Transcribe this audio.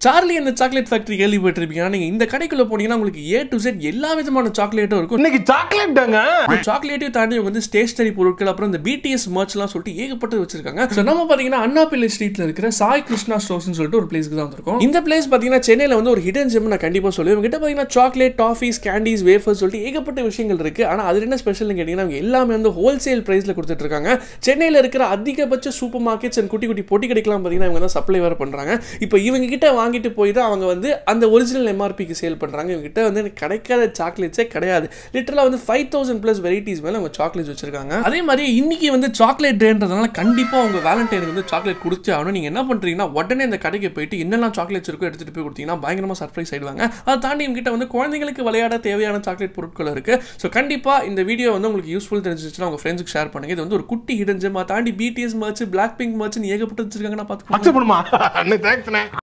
Charlie அந்த chocolate factory கேள்விப்பட்டிருப்பீங்க ஆனா, நீங்க இந்த கடைக்குள்ள போனீங்கன்னா உங்களுக்கு ஏ டு செட் எல்லா விதமான சாக்லேட்டும் இருக்கும் இன்னைக்கு சாக்லேட் தாங்க சாக்லேட்டையும் தாண்டி இவங்க வந்து ஸ்டேஷனரி பொருட்கள் அப்புறம் இந்த பிடிஎஸ் மர்ச்லாம் சொல்லிட்டு ஏகப்பட்டது வச்சிருக்காங்க ஸோ நம்ம பார்த்தீங்கன்னா அண்ணாபிள்ளை ஸ்ட்ரீட்ல இருக்கிற சாய் கிருஷ்ணா ஸ்டோர்ஸ்னு சொல்லிட்டு ஒரு பிளேஸ்க்கு தான் வந்திருக்கோம் இந்த பிளேஸ் பார்த்தீங்கன்னா சென்னையில் வந்து ஒரு ஹிடன் ஜிம் நான் கண்டிப்பாக சொல்லுவேன் இவங்க கிட்ட பார்த்தீங்கன்னா சாக்லேட் டாஃபீஸ் கேண்டீஸ் வேஃபர்ஸ் சொல்லிட்டு ஏகப்பட்ட விஷயங்கள் இருக்கு ஆனால் அது என்ன ஸ்பெஷல்னு கேட்டிங்கன்னா அவங்க எல்லாமே வந்து ஹோல்சேல் ப்ரைஸில் கொடுத்துட்டு இருக்காங்க சென்னையில் இருக்கிற அதிகபட்ச சூப்பர் மார்க்கெட்ஸ் அண்ட் குட்டி குட்டி பொட்டி கடைக்கெல்லாம் பார்த்தீங்கன்னா இவங்க தான் சப்ளை வேறு பண்ணுறாங்க இப்போ இவங்க கிட்ட வாங்கிட்டு போய் தான் அவங்க வந்து அந்த ஒரிஜினல் எம்ஆர்பிக்கு சேல் பண்ணுறாங்க இவங்க கிட்ட வந்து எனக்கு கிடைக்காத சாக்லேட்ஸே கிடையாது லிட்டரலாக வந்து ஃபைவ் தௌசண்ட் ப்ளஸ் வெரைட்டிஸ் மேலே அவங்க சாக்லேட்ஸ் வச்சிருக்காங்க அதே மாதிரி இன்னைக்கு வந்து சாக்லேட் டேன்றதுனால கண்டிப்பாக உங்க வேலண்டைனுக்கு வந்து சாக்லேட் கொடுத்து ஆகணும் நீங்கள் என்ன பண்ணுறீங்கன்னா உடனே இந்த கடைக்கு போயிட்டு என்னெல்லாம் சாக்லேட்ஸ் இருக்கோ எடுத்துகிட்டு போய் கொடுத்தீங்கன்னா பயங்கரமாக சர்ப்ரைஸ் ஆயிடுவாங்க அதை தாண்டி இவங்க கிட்ட வந்து குழந்தைங்களுக்கு விளையாட தேவையான சாக்லேட் பொருட்கள் இருக்கு ஸோ கண்டிப்பாக இந்த வீடியோ வந்து உங்களுக்கு யூஸ்ஃபுல் தெரிஞ்சிச்சுன்னா உங்க ஃப்ரெண்ட்ஸுக்கு ஷேர் பண்ணுங்க இது வந்து ஒரு குட்டி ஹிடன் ஜெம் தாண்டி பிடிஎஸ் மர்ச் பிளாக் பிங்க் மர்ச்னு ஏகப்பட்டு வச்சிருக்காங்க நான் பார்த்து அக்செப்ட் பண்ணுமா அண்ணே தேங்க்ஸ்ண்ணே